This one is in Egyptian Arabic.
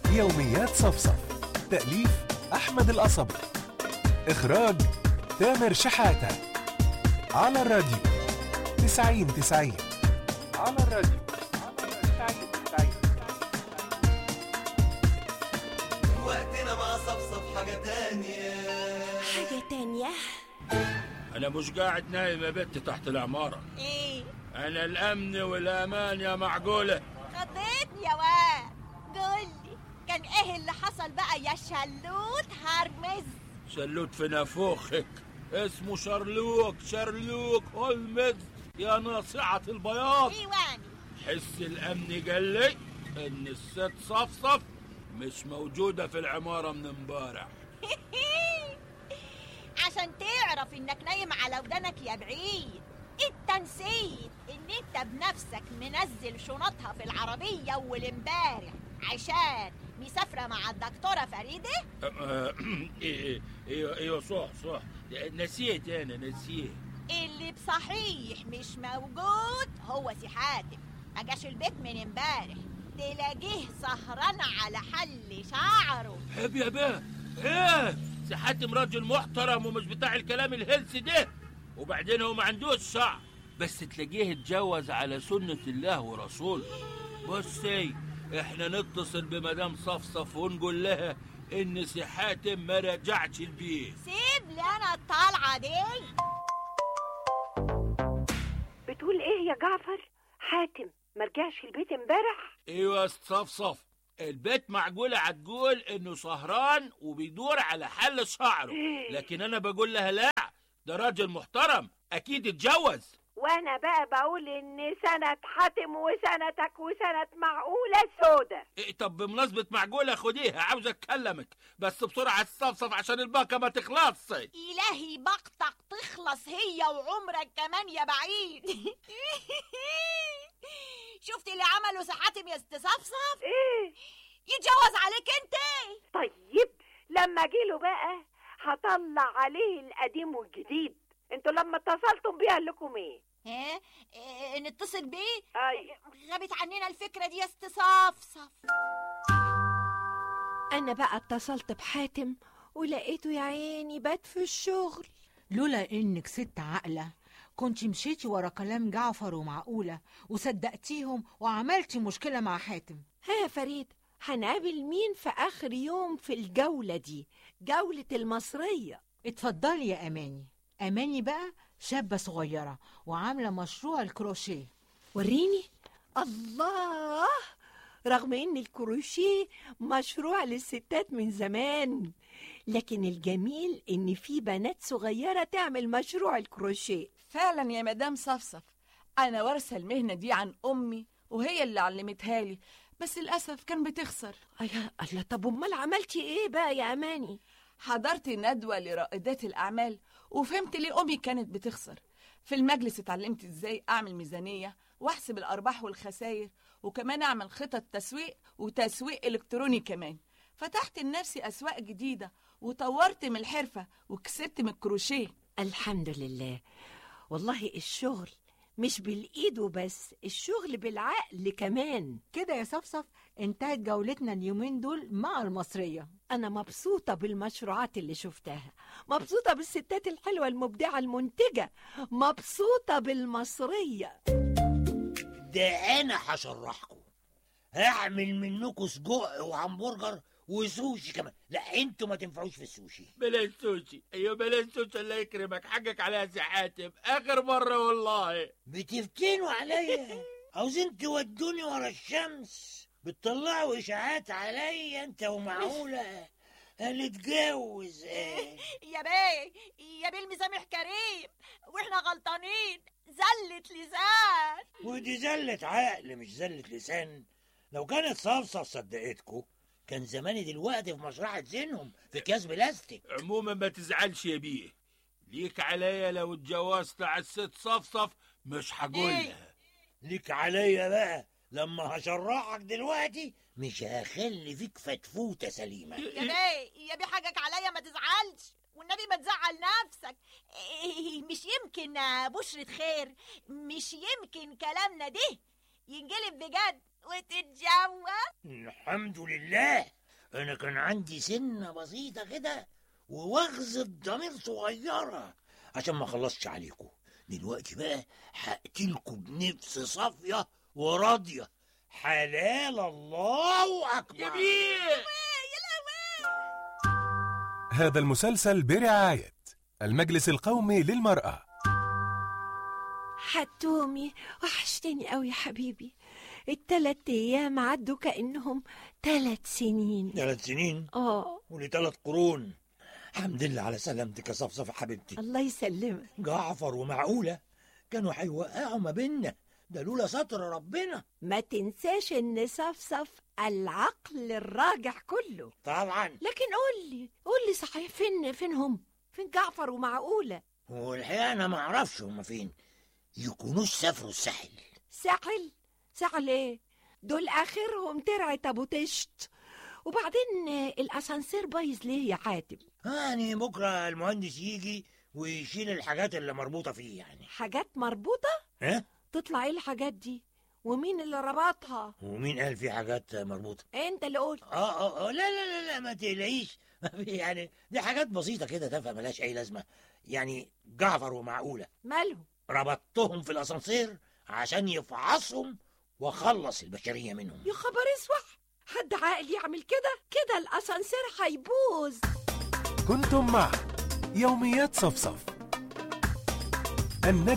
يوميات صفصف تأليف أحمد القصبي إخراج تامر شحاتة على الراديو تسعين تسعين على الراديو تسعين تسعين وقتنا مع صفصف حاجة تانية حاجة تانية أنا مش قاعد نايم يا بت تحت العمارة ايه أنا الأمن والأمان يا معقولة خضيتني يا واد قولي كان ايه اللي حصل بقى يا شلوت هرمز شلوت في نافوخك اسمه شرلوك شرلوك هولمز يا ناصعة البياض ايواني حس الأمن قال لي إن الست صفصف مش موجودة في العمارة من امبارح عشان تعرف انك نايم على ودانك يا بعيد انت نسيت ان انت بنفسك منزل شنطها في العربية اول امبارح عشان مسافرة مع الدكتورة فريدة أه، إيه ايوه ايوه صح صح نسيت انا نسيت اللي بصحيح مش موجود هو سي حاتم ما جاش البيت من امبارح تلاقيه سهران على حل شعره حب يا بيه ايه سي حاتم راجل محترم ومش بتاع الكلام الهلس ده وبعدين هو ما عندوش شعر بس تلاقيه اتجوز على سنة الله ورسوله بصي احنا نتصل بمدام صفصف ونقول لها ان سي حاتم ما رجعش البيت سيب لي انا الطلعة دي بتقول ايه يا جعفر حاتم مرجعش البيت امبارح ايوه يا ست صفصف البيت معقولة هتقول انه سهران وبيدور على حل شعره لكن انا بقول لها لا ده راجل محترم اكيد اتجوز وانا بقى بقول ان سنة حاتم وسنتك وسنة معقولة سودة إيه طب بمناسبة معقولة خديها عاوز اكلمك بس بسرعة تصفصف عشان الباقة ما تخلصش إلهي بقطك تخلص هي وعمرك كمان يا بعيد شفت اللي عمله سحاتم يا استصفصف ايه يتجوز عليك انت طيب لما اجيله بقى هطلع عليه القديم والجديد انتوا لما اتصلتم بيه قال لكم ايه ها إيه، نتصل بيه اي غابت عننا الفكرة دي يا استصفصف أنا بقى اتصلت بحاتم ولقيته يا عيني بات في الشغل لولا انك ست عاقله كنت مشيتي ورا كلام جعفر ومعقوله وصدقتيهم وعملتي مشكله مع حاتم ها يا فريد هنقابل مين في آخر يوم في الجولة دي جولة المصرية اتفضلي يا اماني اماني بقى شابه صغيره وعامله مشروع الكروشيه وريني الله رغم ان الكروشيه مشروع للستات من زمان لكن الجميل ان في بنات صغيرة تعمل مشروع الكروشيه فعلا يا مدام صفصف انا وارثه المهنه دي عن امي وهي اللي علمتها لي بس للاسف كان بتخسر أيا الله طب امال عملتي ايه بقى يا اماني حضرت ندوه لرائدات الاعمال وفهمت ليه امي كانت بتخسر في المجلس اتعلمت ازاي اعمل ميزانيه واحسب الارباح والخسائر وكمان اعمل خطط تسويق وتسويق الكتروني كمان فتحت لنفسي اسواق جديده وطورت من الحرفه وكسبت من الكروشيه الحمد لله والله الشغل مش بالايد وبس الشغل بالعقل كمان كده يا صفصف انتهت جولتنا اليومين دول مع المصريه انا مبسوطه بالمشروعات اللي شفتها مبسوطه بالستات الحلوه المبدعه المنتجه مبسوطه بالمصريه ده انا هشرحكم هعمل منكم سجق وهمبرجر وسوشي كمان لا انتوا ما تنفعوش في السوشي بلاش سوشي ايوه بلاش سوشي الله يكرمك حقك عليها يا سي حاتم اخر مرة والله بتفتنوا عليا عاوزين تودوني ورا الشمس بتطلعوا اشاعات عليا انت ومعقوله هنتجوز ايه يا بيه يا بيه المسامح كريم واحنا غلطانين زلت لسان ودي زلة عقل مش زلة لسان لو كانت صفصف صدقتكم كان زماني دلوقتي في مشرحة زينهم في اكياس بلاستيك عموما ما تزعلش يا بيه ليك عليا لو اتجوزت على الست صفصف مش هقول إيه؟ لها ليك عليا بقى لما هشرحك دلوقتي مش هخلي فيك فتفوتة سليمة يا بيه يا بيه حاجك عليا ما تزعلش والنبي ما تزعل نفسك إيه، مش يمكن بشرة خير مش يمكن كلامنا ده ينقلب بجد وتتجوز الحمد لله انا كان عندي سنه بسيطه كده ووغزة ضمير صغيره عشان ما اخلصش عليكم دلوقتي بقى هقتلكم بنفس صافيه وراضيه حلال الله اكبر يا بيه هذا المسلسل برعاية المجلس القومي للمرأة حتومي وحشتني قوي يا حبيبي التلات ايام عدوا كانهم تلات سنين ثلاث سنين اه ولثلاث قرون الحمد لله على سلامتك يا صفصف حبيبتي الله يسلمك جعفر ومعقولة كانوا هيوقعوا ما بيننا ده لولا ستر ربنا ما تنساش ان صفصف العقل الراجح كله طبعا لكن قول لي قول لي صحيح فين فين هم فين جعفر ومعقوله والحقيقة أنا ما أعرفش هما فين يكونوش سافروا الساحل ساحل ساحل ايه دول اخرهم ترعه ابو تشت وبعدين آه، الاسانسير بايظ ليه يا حاتم يعني بكرة المهندس يجي ويشيل الحاجات اللي مربوطة فيه يعني حاجات مربوطه ها؟ تطلع ايه الحاجات دي ومين اللي ربطها ومين قال في حاجات مربوطة؟ انت اللي قلت آه آه, آه لا لا لا لا ما تقلقيش ما في يعني دي حاجات بسيطة كده تافهة ملهاش أي لازمة يعني جعفر ومعقولة مالهم ربطتهم في الأسانسير عشان يفعصهم وأخلص البشرية منهم يا خبر اسوح حد عاقل يعمل كده كده الاسانسير هيبوظ كنتم مع يوميات صفصف النجم